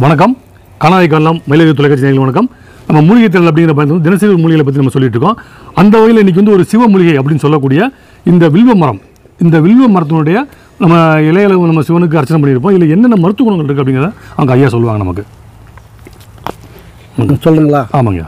வணக்கம் காணாய் காலம் மயிலக தொலைக்காட்சி நேயர்கள் வணக்கம் நம்ம மூலிகை திறல் அப்படிங்கிற பயந்து வந்து தினசரி மூலிகைகளை பற்றி நம்ம சொல்லிட்டு இருக்கோம் அந்த வகையில் இன்னைக்கு வந்து ஒரு சிவ மூலிகை அப்படின்னு சொல்லக்கூடிய இந்த வில்வ மரம் இந்த வில்வ மரத்தினுடைய நம்ம இலையில நம்ம சிவனுக்கு அர்ச்சனை பண்ணியிருப்போம் இல்லை என்னென்ன மருத்துவ குணங்கள் இருக்குது அப்படிங்கிறத அவங்க ஐயா சொல்லுவாங்க நமக்கு சொல்லுங்களா ஆமாங்க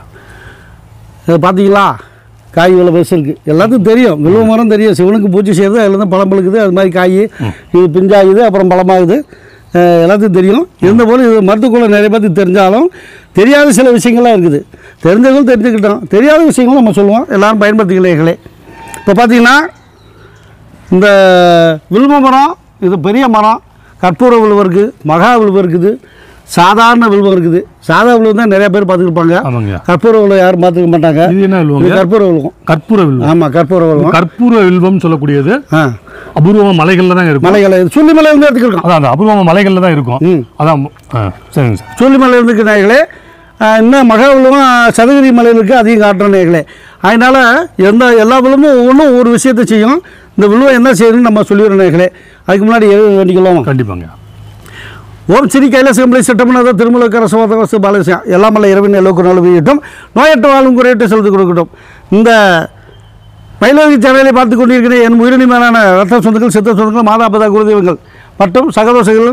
இதை பார்த்தீங்களா காய் இவ்வளோ பெருசு இருக்குது எல்லாத்துக்கும் தெரியும் வில்வ மரம் தெரியும் சிவனுக்கு பூஜை செய்கிறது அதில் தான் பழம் பழுக்குது அது மாதிரி காய் இது பிஞ்சாகுது அப்புறம் பழமாகுது அஹ் எல்லாத்துக்கும் தெரியும் இருந்த போது இது மருத்துவக்குள்ள நிறைய பேருக்கு தெரிஞ்சாலும் தெரியாத சில விஷயங்கள்லாம் இருக்குது தெரிஞ்சவங்களும் தெரிஞ்சுக்கிட்டோம் தெரியாத விஷயங்களும் நம்ம சொல்லுவோம் எல்லாரும் பயன்படுத்திக்கலைகளே இப்போ பார்த்தீங்கன்னா இந்த வில்வ மரம் இது பெரிய மரம் கற்பூர வில்வம் இருக்குது மகா வில்வம் இருக்குது சாதாரண வில்வம் இருக்குது சாதா வில்வம் தான் நிறைய பேர் பார்த்துருப்பாங்க ஆமாங்க கற்பூர வில்வம் யாரும் பார்த்துக்க மாட்டாங்க இது என்ன இது வில்வங்க கற்பூர வில்வம் கற்பூர வில்வம் ஆமாம் கற்பூர வில்வம் கற்பூர வில்வம் சொல்லக்கூடியது ஆ அபூர்வமாக மலைகளில் தான் இருக்கும் மலைகளை சுள்ளிமலை இருந்து எடுத்துக்கிருக்கோம் அதான் அந்த அபூர்வமாக மலைகளில் தான் இருக்கும் ம் அதான் ஆ, சரிங்க சார் சுள்ளிமலை இருந்து நாயகளே இன்னும் மகா வில்வம் சதுகிரி மலையில் இருக்குது அதையும் காட்டுற நாயகளே அதனால் எந்த எல்லா வில்வமும் ஒவ்வொன்றும் ஒவ்வொரு விஷயத்தை செய்யும் இந்த வில்வம் என்ன செய்யணும்னு நம்ம சொல்லிடுறோம் நாயகளே அதுக்கு முன்னாடி எது வேண்டிக்கலாம் கண்டிப்பாங்க ஓம் ஸ்ரீ கைலாசம்பளை சட்டமன்ற திருமலக்கர சோதவசு பாலசியம் எல்லாமல்ல இரவின் எல்லோக்கு நாள் வீட்டும் நோயற்ற வாழும் குறையற்ற செலுத்தி கொடுக்கட்டும் இந்த மயிலோகி சேனலை பார்த்து கொண்டிருக்கிற என் உயிரினிமையான ரத்த சொந்தங்கள் சித்த சொந்தங்கள் மாதாபிதா குருதெய்வங்கள் மற்றும் சகதோஷங்கள்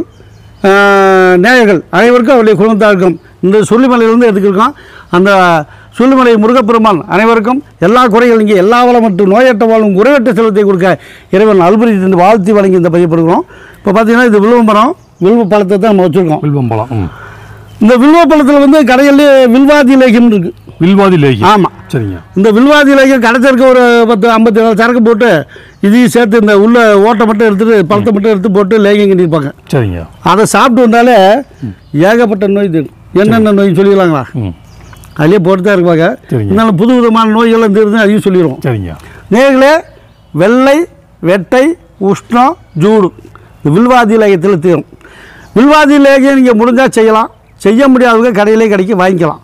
ஆஹ், நேயர்கள் அனைவருக்கும் அவருடைய குடும்பத்தாருக்கும் இந்த சொல்லிமலையிலிருந்து எடுத்துக்கிருக்கோம் அந்த சொல்லிமலை முருகப்பெருமான் அனைவருக்கும் எல்லா குறைகள் இங்கே எல்லா வளம் மற்றும் நோயற்ற வாழும் குறைவற்ற செல்வத்தை கொடுக்க இறைவன் அல்புரி தந்து வாழ்த்தி வழங்கி இந்த பதியப்படுகிறோம் இப்போ பார்த்தீங்கன்னா இது வில்வ மரம் வில்வ பழத்தை தான் நம்ம வச்சுருக்கோம் வில்வம் பழம் ம் இந்த வில்வ பழத்தில் வந்து கடையிலே வில்வாதி லேகியம் இருக்குது வில்வாதி லேகி ஆமாம் சரிங்க இந்த வில்வாதி லேகியம் கடைச்சிருக்க ஒரு பத்து ஐம்பத்தி ஏழு சரக்கு போட்டு இதையும் சேர்த்து இந்த உள்ள ஓட்டை மட்டும் எடுத்துட்டு பழத்தை மட்டும் எடுத்து போட்டு லேகியம் கட்டியிருப்பாங்க சரிங்க அதை சாப்பிட்டு வந்தாலே ஏகப்பட்ட நோய் தீரும் என்னென்ன நோய் சொல்லிடலாங்களா ம் அதிலே போட்டு தான் இருப்பாங்க சரிங்க. இருந்தாலும் புது விதமான நோய்கள்லாம் தீர்ந்து அதையும் சொல்லிடுவோம் சரிங்க நேர்களே வெள்ளை வெட்டை உஷ்ணம் ஜூடு இந்த வில்வாதி லேகியத்தில் தீரும் வில்வாதி லேகியம் நீங்கள் முடிஞ்சால் செய்யலாம் செய்ய முடியாதவங்க கடையிலே கடைக்கு வாங்கிக்கலாம்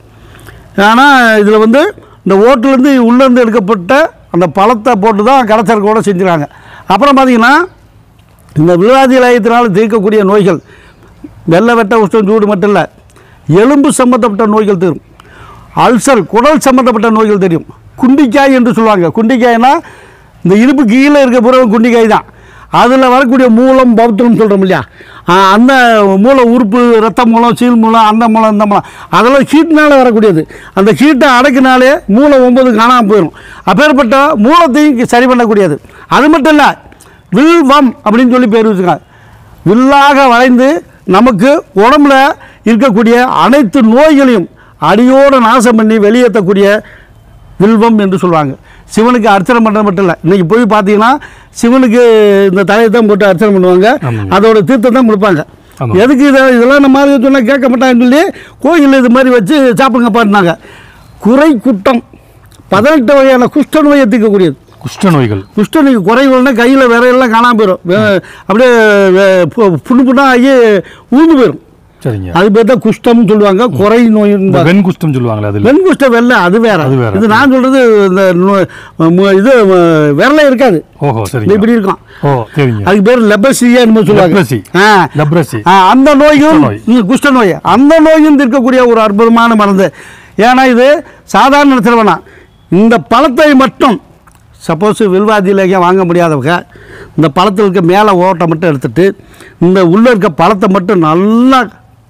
ஆனால் இதில் வந்து இந்த ஓட்டுலேருந்து உள்ளேருந்து எடுக்கப்பட்ட அந்த பழத்தை போட்டு தான் கடைச்சரக்கோட செஞ்சுருக்காங்க அப்புறம் பார்த்தீங்கன்னா இந்த வில்வாதி லேயத்தினால் தீர்க்கக்கூடிய நோய்கள் வெள்ளை வெட்ட உஷ்ணம் சூடு மட்டும் இல்லை எலும்பு சம்மந்தப்பட்ட நோய்கள் தீரும் அல்சர் குடல் சம்மந்தப்பட்ட நோய்கள் தெரியும் குண்டிக்காய் என்று சொல்லுவாங்க குண்டிக்காய்னா இந்த இடுப்பு கீழே இருக்க பிறகு குண்டிக்காய் தான் அதில் வரக்கூடிய மூலம் பௌத்தம் சொல்கிறோம் இல்லையா ஆ, அந்த மூல உறுப்பு ரத்த மூலம் சீல் மூலம் அந்த மூலம் இந்த மூலம் அதெல்லாம் ஹீட்னால வரக்கூடியது அந்த ஹீட்டை அடக்கினாலே மூளை ஒன்பது காணாமல் போயிடும் அப்பேற்பட்ட மூலத்தையும் சரி பண்ணக்கூடியது அது மட்டும் இல்லை வில்வம் அப்படின்னு சொல்லி பேர் வச்சுருக்காங்க வில்லாக வளைந்து நமக்கு உடம்புல இருக்கக்கூடிய அனைத்து நோய்களையும் அடியோடு நாசம் பண்ணி வெளியேற்றக்கூடிய வில்வம் என்று சொல்லுவாங்க சிவனுக்கு அர்ச்சனை பண்ணுறது மட்டும் இல்லை இன்றைக்கி போய் பார்த்தீங்கன்னா சிவனுக்கு இந்த தலையை தான் போட்டு அர்ச்சனை பண்ணுவாங்க ஆமாங்க. அதோட தீர்த்தம் தான் கொடுப்பாங்க ஆமா. எதுக்கு இதை இதெல்லாம் நம்ம மாதிரி சொன்னால் கேட்க மாட்டாங்கன்னு சொல்லி கோயிலில் இது மாதிரி வச்சு சாப்பிடுங்க பாட்டினாங்க குறை குட்டம் பதினெட்டு வகையான குஷ்ட நோயை தீர்க்கக்கூடியது குஷ்ட நோய்கள் குஷ்ட நோய் குறைவுன்னா கையில் விரையெல்லாம் காணாமல் போயிடும் வே- அப்படியே வே- பு- புண்ணு புண்ணாக ஆகி ஊந்து போயிடும் சரிங்க அது பேர் தான் குஷ்டம்னு சொல்லுவாங்க குறை நோய் இந்த வெண் குஷ்டம் சொல்லுவாங்களே அதில் வெண் குஷ்டம் வெள்ளை அது வேற அது வேற. இது நான் சொல்றது இந்த நோ- மு- இது ம- விரலே இருக்காது ஓஹோ இது சரிங்க இப்படி இருக்கும் ஓ சரிங்க அதுக்கு பேர் லெபசியா என்னமோ சொல்லுவாங்க Leprosy. ஆ. லெப்ரசி ஆ, அந்த நோயும் நோய். ம், குஷ்ட நோய் அந்த நோயும் தீர்க்கக்கூடிய ஒரு அற்புதமான மருந்து ஏன்னா இது சாதாரண இடத்துல வேணாம் இந்த பழத்தை மட்டும் சப்போஸ் வில்வாதி லேகியம் வாங்க முடியாதவங்க இந்த பழத்தில் இருக்க மேலே ஓட்டை மட்டும் எடுத்துட்டு இந்த உள்ளே இருக்க பழத்தை மட்டும் நல்லா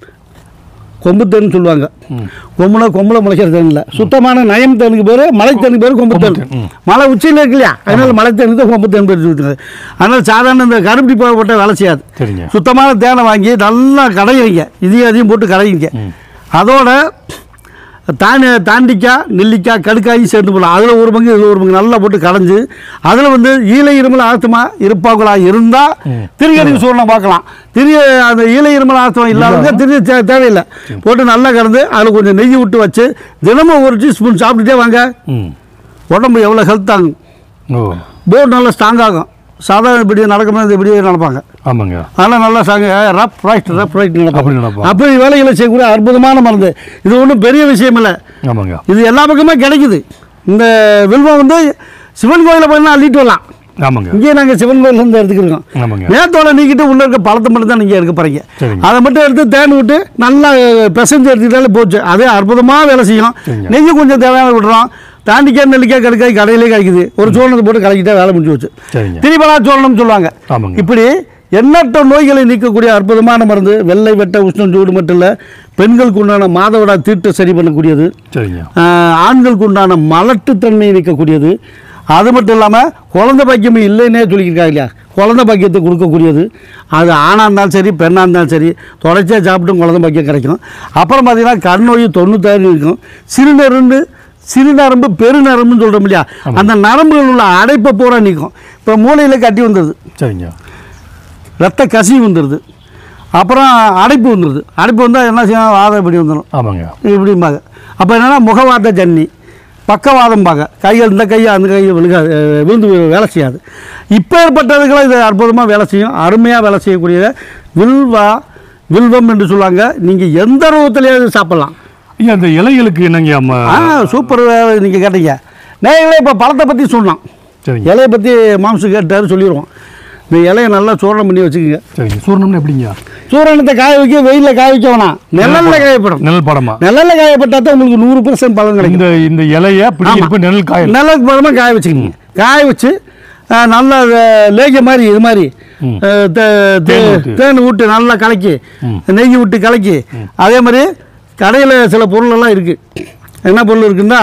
கொம்பு தேன்னு சொல்லுவாங்க கொம்புனா கொம்புல முளைக்கிற தேன் இல்லை சுத்தமான நயம் தேனுக்கு பேர் மலை தேனுக்கு பேர் கொம்பு தேன் கொம்பு தேன், ம். மலை உச்சியில் இருக்கு இல்லையா அதனால மலை தேனுக்கு தான் கொம்பு தேன் பேர் சொல்லிட்டு அதனால் சாதாரண இந்த கருப்பட்டி போட்ட வேலை செய்யாது சரிங்க சுத்தமான தேனை வாங்கி நல்லா கடையிங்க இதையும் அதையும் போட்டு கடையிங்க அதோட தானி தாண்டிக்காய் நெல்லிக்காய் கடுக்காயும் சேர்ந்து போடலாம் அதில் ஒரு பங்கு இதில் ஒரு பங்கு நல்லா போட்டு கடைஞ்சு அதில் வந்து ஈலை இருமல் ஆஸ்துமா இருப்பாங்களா இருந்தால் திரிகடிக்கு சூழ்நிலை பார்க்கலாம் திரிய அந்த ஈலை இருமல் ஆஸ்துமா இல்லாதவங்க திரிய தே- தேவையில்லை போட்டு நல்லா கலந்து அதில் கொஞ்சம் நெய் விட்டு வச்சு தினமும் ஒரு டீஸ்பூன் சாப்பிட்டுட்டே வாங்க ம் உடம்பு எவ்வளோ ஹெல்த் ஆகும் ஓ போர்டு நல்லா ஸ்ட்ராங் ஆகும் சாதாரண இப்படி நடக்கணும் இப்படி நடப்பாங்க ஆமாங்க அதெல்லாம் நல்லா சாங்க ரப் ரைட் ரப் ரைட் அப்படி நடப்பாங்க நடப்பாங்க. அப்படி வேலைகளை செய்யக்கூடிய அற்புதமான மருந்து இது ஒன்றும் பெரிய விஷயம் இல்லை ஆமாங்க இது எல்லா பக்கமே கிடைக்குது இந்த வில்வம் வந்து சிவன் கோயிலில் போய் அள்ளிட்டு வரலாம் ஆமாங்க இங்கே நாங்கள் சிவன் கோயிலேருந்து எடுத்துக்கிறோம் ஆமாங்க நேத்தோட நீக்கிட்டு உள்ள இருக்க பழத்தை மட்டும் தான் நீங்கள் எடுக்க போகிறீங்க சரிங்க. அதை மட்டும் எடுத்து தேன் விட்டு நல்லா பிசைஞ்சு எடுத்துக்கிட்டாலே போச்சு அதே அற்புதமாக வேலை செய்யும் சரிங்க. நெய்யும் கொஞ்சம் தேவையான விடுறோம் தாண்டிக்காய் நெல்லிக்காய் கடுக்காய் கடையிலே கிடைக்குது ஒரு சோழனத்தை போட்டு கலக்கிட்டா வேலை முடிஞ்சு போச்சு சரிங்க திரிபலா சோழனம் சொல்லுவாங்க ஆமாங்க இப்படி எண்ணற்ற நோய்களை நீக்கக்கூடிய அற்புதமான மருந்து வெள்ளை வெட்ட உஷ்ணம் சூடு மட்டும் இல்லை பெண்களுக்கு உண்டான மாதவிடா தீட்டை சரி பண்ணக்கூடியது சரிங்க ஆஹ், ஆண்களுக்கு உண்டான மலட்டுத்தன்மையை நீக்கக்கூடியது அது மட்டும் இல்லாமல் குழந்தை பாக்கியம் இல்லைன்னே சொல்லியிருக்காங்க இல்லையா குழந்தை பாக்கியத்தை கொடுக்கக்கூடியது அது ஆணாக இருந்தாலும் சரி பெண்ணாக இருந்தாலும் சரி தொடர்ச்சியாக சாப்பிட்டும் குழந்தை பாக்கியம் கிடைக்கும் அப்புறம் பார்த்தீங்கன்னா கண் நோய் தொண்ணூத்தாறு இருக்கும் சிறுநரம்பு சிறுநரம்பு பெருநரம்புன்னு சொல்கிறோம் இல்லையா அந்த நரம்புகள் உள்ள அடைப்பை பூரா நீக்கும் இப்போ மூளையில் கட்டி வந்துடுது சரிங்க ரத்த கசிவு வந்துடுது அப்புறம் அடைப்பு வந்துடுது அடைப்பு வந்தால் என்ன செய்யணும் வாதம் இப்படி வந்துடும் ஆமாங்க இப்படிம்பாங்க அப்போ என்னென்னா முகவாத ஜன்னி பக்கவாதம் பாங்க கைகள் இந்த கையை அந்த கையை விழுகாது அஹ் விழுந்து வேலை செய்யாது இப்போ ஏற்பட்டதுக்கெல்லாம் இது அற்புதமாக வேலை செய்யும் அருமையாக வேலை செய்யக்கூடிய வில்வா வில்வம் என்று சொல்லுவாங்க நீங்கள் எந்த ரூபத்திலேயே சாப்பிட்லாம் ஐயா அந்த இலைகளுக்கு என்னங்க அம்மா ஆ சூப்பர் நீங்கள் கேட்டீங்க நேர்களே இப்போ பழத்தை பற்றி சொன்னோம் சரிங்க இலையை பற்றி மாம்சம் கேட்டாரு சொல்லிடுவோம் இந்த இலையை நல்லா சூரணம் பண்ணி வச்சுக்கோங்க சரிங்க சூரணம்னு எப்படிங்க சூரணத்தை காய வைக்க வெயிலில் காய வைக்க வேணாம் நிழலில் காயப்படும் நிழல் படமா நிழலில் காயப்பட்டா தான் உங்களுக்கு நூறு பர்சன்ட் பலன் கிடைக்கும் இந்த இந்த இலைய பிடி இருப்பு நிழல் காயல் நிழலுக்கு பதமாக காய வச்சுக்கோங்க காய வச்சு ஆ, நல்லா அஹ், லேகிய மாதிரி இது மாதிரி ம். அஹ், தே- தே- தேன் ஊத்தி. தேன் விட்டு நல்லா கலக்கி ம். நெய் விட்டு கலக்கி அதே மாதிரி கடையில் சில பொருள் எல்லாம் இருக்குது என்ன பொருள் இருக்குன்னா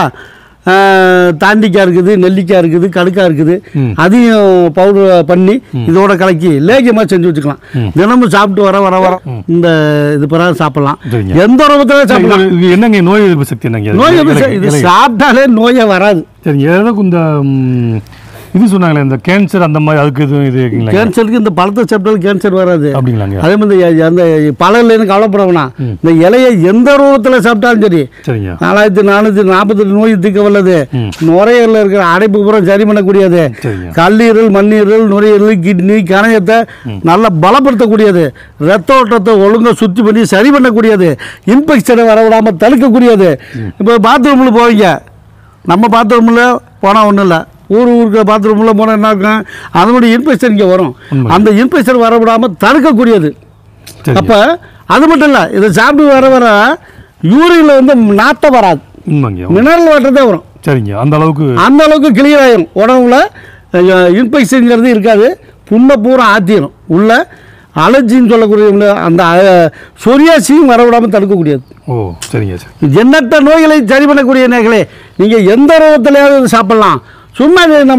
ஆஹ், தாண்டிக்காய் இருக்குது நெல்லிக்காய் இருக்குது கடுக்காய் இருக்குது ம். அதையும் பவுடர் பண்ணி இதோட கலக்கி லேகியமாக செஞ்சு வச்சுக்கலாம் ம். தினமும் சாப்பிட்டு வர வர வர இந்த இது பிறகு சாப்பிடலாம் சரிங்க. எந்த ரூபத்தில் சாப்பிடலாம் இது என்னங்க நோய் எதிர்ப்பு சக்தி என்னங்க இது? நோய் எதிர்ப்பு இலை- சக்தி- இது இலை. சாப்பிட்டாலே நோயே வராது சரிங்க ஏதாவது இந்த ம், இது சொன்னாங்களே இந்த கேன்சர் அந்த மாதிரி அதுக்கு எதுவும் இது இருக்குங்களா கேன்சருக்கு இந்த பழத்தை சாப்பிட்டாலும் கேன்சர் வராது அப்படிங்களாங்க அதே மாதிரி இந்த- அந்த பழம்லேருந்து கவலைப்பட வேணாம் இந்த இலையை எந்த ரூபத்தில் சாப்பிட்டாலும் சரி சரிங்க நாலாயிரத்தி நானூற்றி நாற்பத்தெட்டு நோய் தீர்க்க வல்லது ம். நுரையீரலில் இருக்கிற அடைப்பு பூரா சரி பண்ணக்கூடியது சரிங்க கல்லீரல் மண்ணீரல் நுரையீரல் கிட்னி கணையத்தை நல்லா பலப்படுத்தக்கூடியது ரத்த ஓட்டத்தை ஒழுங்கா சுத்தி பண்ணி சரி பண்ணக்கூடியது இன்ஃபெக்ஷனை வரவிடாமல் தடுக்கக்கூடியது இப்போ பாத்ரூமில் போவீங்க நம்ம பாத்ரூமில் போனால் ஒன்றும் இல்லை ஊர் ஊருக்கு பாத்ரூமில் போனால் என்ன இருக்கும் அதனுடைய இன்ஃபெக்ஷன் இங்கே வரும் உண்மை. அந்த இன்ஃபெக்ஷன் வரவிடாமல் தடுக்கக்கூடியது சரிங்க அப்போ அது மட்டும் இல்லை இதை சாப்பிட்டு வர வர யூரினில் வந்து நாத்தம் வராது உண்மைங்க மினரல் வாட்டர் தான் வரும் சரிங்க அந்த அளவுக்கு அந்த அளவுக்கு கிளியர் ஆயிரும் உடம்புல இன்ஃபெக்ஷனுங்கிறது இருக்காது புண்ணை பூரா ஆத்திரும் உள்ள அலர்ஜின்னு சொல்லக்கூடிய உள்ள அந்த சொரியாசியும் வரவிடாமல் தடுக்கக்கூடியது ஓ சரிங்க சரி எண்ணற்ற நோய்களை சரி பண்ணக்கூடிய நேர்களே நீங்கள் எந்த ரோகத்திலையாவது இதை சாப்பிட்லாம் சும்மா இது நம்ம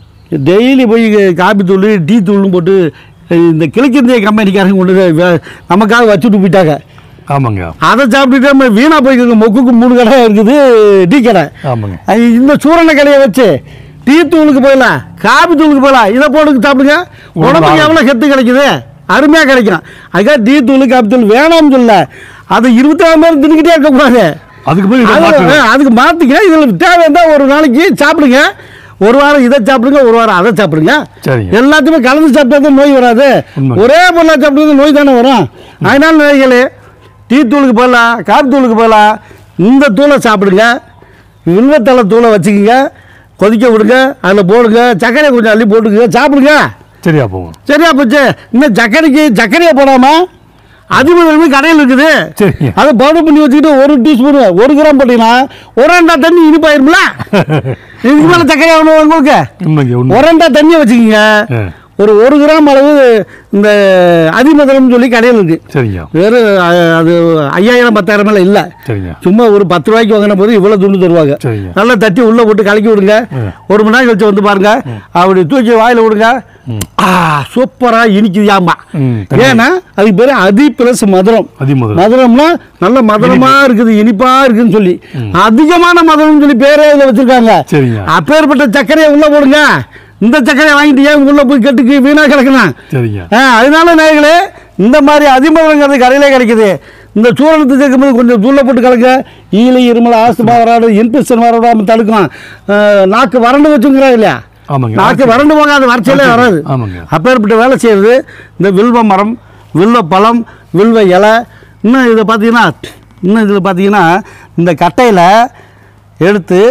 டெய்லி போய் காபி தூள் டீ தூள்னு போட்டு இந்த கிழக்கிந்திய கம்பெனிக்காரங்க கொண்டு போய் வே- நமக்காக வச்சுட்டு போயிட்டாங்க ஆமாங்க அதை சாப்பிட்டுட்டு நம்ம வீணாக போய்க்கோங்க மொக்குக்கு மூணு கடை இருக்குது டீ கடை ஆமாங்க அது இந்த சூரண கடையை வச்சு டீ தூளுக்கு போயிடலாம் காபி தூளுக்கு போயிடலாம் இதை போட்டு சாப்பிடுங்க உடம்புக்கு எவ்வளோ ஹெத்து கிடைக்குது அருமையாக கிடைக்கும் அதுக்காக டீ தூள் காபி தூள் வேணாம்னு சொல்ல அது இருபத்தி நாலு மணி தின்னுக்கிட்டே இருக்கக்கூடாது அதுக்கு போய் இதை அது- மாற்றுங்க. ஆ, அதுக்கு மாற்றிக்க இதில் தேவைன்னா ஒரு நாளைக்கு சாப்பிடுங்க ஒரு வாரம் இதை சாப்பிடுங்க ஒரு வாரம் அதை சாப்பிடுங்க சரிங்க. எல்லாத்தையுமே கலந்து சாப்பிட்டா தான் நோய் வராது உண்மை. ஒரே பொருளாக சாப்பிட்டது நோய் தானே வரும் அதனால நோய்களே டீ தூளுக்கு போகலாம் காபி தூளுக்கு போகலாம் இந்த தூளை சாப்பிடுங்க வில்வத்தலை தூளை வச்சுக்கோங்க கொதிக்க விடுங்க அதில் போடுங்க சர்க்கரையை கொஞ்சம் அள்ளி போட்டுக்கங்க சாப்பிடுங்க சரியா போகும் சரியா போச்சு இன்னும் சர்க்கரைக்கு சர்க்கரையை போடாமல் அதிபதி கடையில் இருக்குது சரிங்க அதை பவுடர் பண்ணி வச்சுக்கிட்டு ஒரு டீஸ்பூன் ஒரு கிராம் போட்டீங்கன்னா உரண்டா தண்ணி இனிப்பாயிரும்ல இதுக்கு மேலே சர்க்கரை ஆகணும் உங்களுக்கு உண்மைங்க உண்மை உரண்டா தண்ணியை வச்சுக்கிங்க ஆ, ஒரு ஒரு கிராம் அளவு இந்த அதிமதுரம்னு சொல்லி கடையில் இருக்கு சரிங்க வெறும் அஹ், அது ஐயாயிரம் பத்தாயிரம் மேலே இல்லை சரிங்க சும்மா ஒரு பத்து ரூபாய்க்கு வாங்கின போது இவ்வளோ துண்டு தருவாங்க சரிங்க நல்லா தட்டி உள்ளே போட்டு கலக்கி விடுங்க ம். ஒரு மணி நேரம் கழிச்சு வந்து பாருங்க அப்படி தூக்கி வாயில் விடுங்க ஆ சூப்பராக இனிக்குது ஆமா ம் ஏன்னா அதுக்கு பேர் அதி பிளஸ் மதுரம் அதிமுதல் மதுரம்னா நல்ல மதுரமா இருக்குது இனிப்பா இருக்குன்னு சொல்லி அதிகமான மதுரம்னு சொல்லி பேரே இதில் வச்சிருக்காங்க சரிங்க அப்பேற்பட்ட சர்க்கரையை உள்ள போடுங்க இந்த சர்க்கரையை வாங்கிட்டு ஏன் உள்ள போய் கெட்டுக்கு வீணா கிடக்கணும் சரிங்க ஆ, அதனால நேயர்களே இந்த மாதிரி அதிமதுரங்கிறது கடையிலே கிடைக்குது இந்த சூரணத்தை சேர்க்கும்போது கொஞ்சம் தூளை போட்டு கலக்க ஈழை இருமல் ஆஸ்துமா வராது இன்ஃபெக்ஷன் வரவிடாமல் தடுக்கும் ஆ, நாக்கு வறண்டு வச்சுங்கிறா இல்லையா ஆமாங்க நாக்கு வறண்டு போகாது வறட்சியிலே வராது ஆமாங்க அப்பேற்பட்ட வேலை செய்கிறது இந்த வில்வ மரம் வில்வ பழம் வில்வ இலை இன்னும் இதை பார்த்தீங்கன்னா இன்னும் இதில் பார்த்தீங்கன்னா இந்த கட்டையில் எடுத்து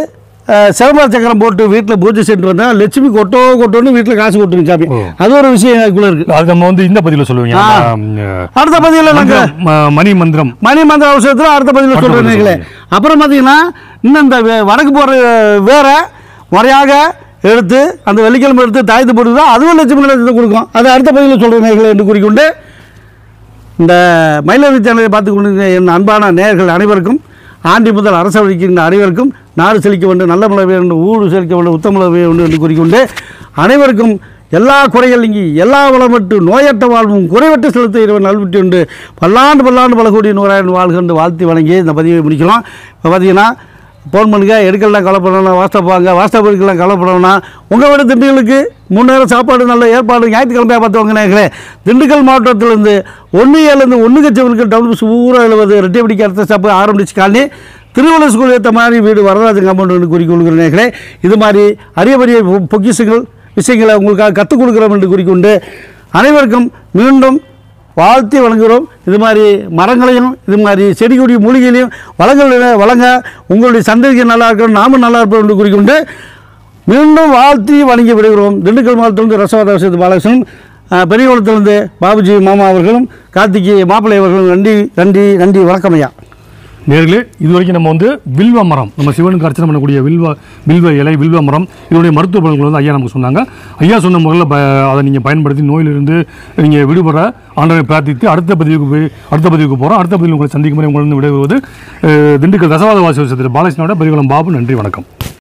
அஹ், சிலம்பர சக்கரம் போட்டு வீட்டில் பூஜை செஞ்சு வந்தால் லட்சுமி கொட்டோ கொட்டோன்னு வீட்டில் காசு கொட்டுங்க சாமி ஓ. அது ஒரு விஷயம் எனக்குள்ள இருக்கு அது நம்ம வந்து இந்த பதிவில் சொல்லுவீங்க ஆ. நம்ம, அஹ், அடுத்த பதிவில் நாங்கள் ம- மணி மந்திரம் மணி மந்திர அவசரத்தில் அடுத்த பதிவில் அடுத்த சொல்கிறேன் பதில்ல நீங்களே அப்புறம் பார்த்தீங்கன்னா இன்னும் இந்த வே- வடக்கு போகிற வேற முறையாக எடுத்து அந்த வெள்ளிக்கிழமை எடுத்து தாயத்து போட்டு அதுவும் லட்சுமி லட்சத்தை கொடுக்கும் அது அடுத்த பதிவில் சொல்கிறேன் நேர்களை என்று கூறிக்கொண்டு இந்த மயிலாடுதுறை சேனலை பார்த்து கொண்டிருக்கிற என் அன்பான நேயர்கள் அனைவருக்கும் ஆண்டி முதல் அரசு வழிக்கின்ற அனைவருக்கும் நாடு செழிக்க வேண்டும் நல்ல மழை வேண்டும் ஊடு செழிக்க வேண்டும் உத்தம வேண்டும் என்று கூறிக்கொண்டு அனைவருக்கும் எல்லா குறைகள் நீங்கி எல்லா வளமட்டு நோயற்ற வாழ்வும் குறைவற்ற செலுத்த இறைவன் நல்விட்டு உண்டு பல்லாண்டு பல்லாண்டு பல கோடி நூறாயிரம் வாழ்க என்று வாழ்த்தி வணங்கி இந்த பதிவை முடிக்கலாம் இப்போ பார்த்தீங்கன்னா ஃபோன் பண்ணுங்க எடுக்கலாம் கவலைப்படணும் வாட்ஸ்அப் வாங்க வாட்ஸ்அப் எடுக்கலாம் கவலைப்படணும்னா உங்கள் வீடு திண்டுக்கலுக்கு மூணு நேரம் சாப்பாடு நல்ல ஏற்பாடு ஞாயிற்றுக்கிழமையாக பார்த்தவங்க நேர்களே திண்டுக்கல் மாவட்டத்திலேருந்து ஒன்று ஏழுலேருந்து ஒன்று கட்சிகளுக்கு டவுன் பஸ் ஊரா எழுபது ரெட்டியபடிக்கு அடுத்த ஸ்டாப்பு ஆரம்பிச்சு காலனி திருவள்ளுவர் ஸ்கூல் ஏற்ற மாதிரி வீடு வரராஜன் காம்பவுண்ட் குறிக்கொள்கிற நேர்களே இது மாதிரி அரிய பெரிய பொ- பொக்கிஷங்கள் விஷயங்களை உங்களுக்காக கற்றுக் கொடுக்குறோம் என்று கூறிக்கொண்டு அனைவருக்கும் மீண்டும் வாழ்த்தி வழங்குகிறோம் இது மாதிரி மரங்களையும் இது மாதிரி செடி கொடி மூலிகைகளையும் வளங்கள் வழங்க உங்களுடைய சந்ததிக்கு நல்லா இருக்கணும் நாமும் நல்லா இருப்போம் என்று கூறிக்கொண்டு மீண்டும் வாழ்த்தி வழங்கி விடுகிறோம் திண்டுக்கல் மாவட்டத்திலிருந்து ரசவாதாசத்து பாலகிருஷ்ணன் அஹ், பெரியகுளத்திலிருந்து பாபுஜி மாமா அவர்களும் கார்த்திகை மாப்பிள்ளை அவர்களும் நன்றி நன்றி நன்றி வணக்கம் ஐயா நேர்களே இது வரைக்கும் நம்ம வந்து வில்வ மரம் நம்ம சிவனுக்கு அர்ச்சனை பண்ணக்கூடிய வில்வ வில்வ இலை வில்வ மரம் இதனுடைய மருத்துவ பலன்கள் வந்து ஐயா நமக்கு சொன்னாங்க ஐயா சொன்ன முறையில் ப அதை நீங்கள் பயன்படுத்தி நோயிலிருந்து நீங்கள் விடுபட ஆண்டவரை பிரார்த்தித்து அடுத்த பதிவுக்கு போய் அடுத்த பதிவுக்கு போகிறோம் அடுத்த பதிவில் உங்களை சந்திக்கும் முறை உங்களிருந்து விடைபெறுவது அஹ், திண்டுக்கல் தசவாத வாசி பாலகிருஷ்ணனோட பெரியகுளம் பாபு நன்றி வணக்கம்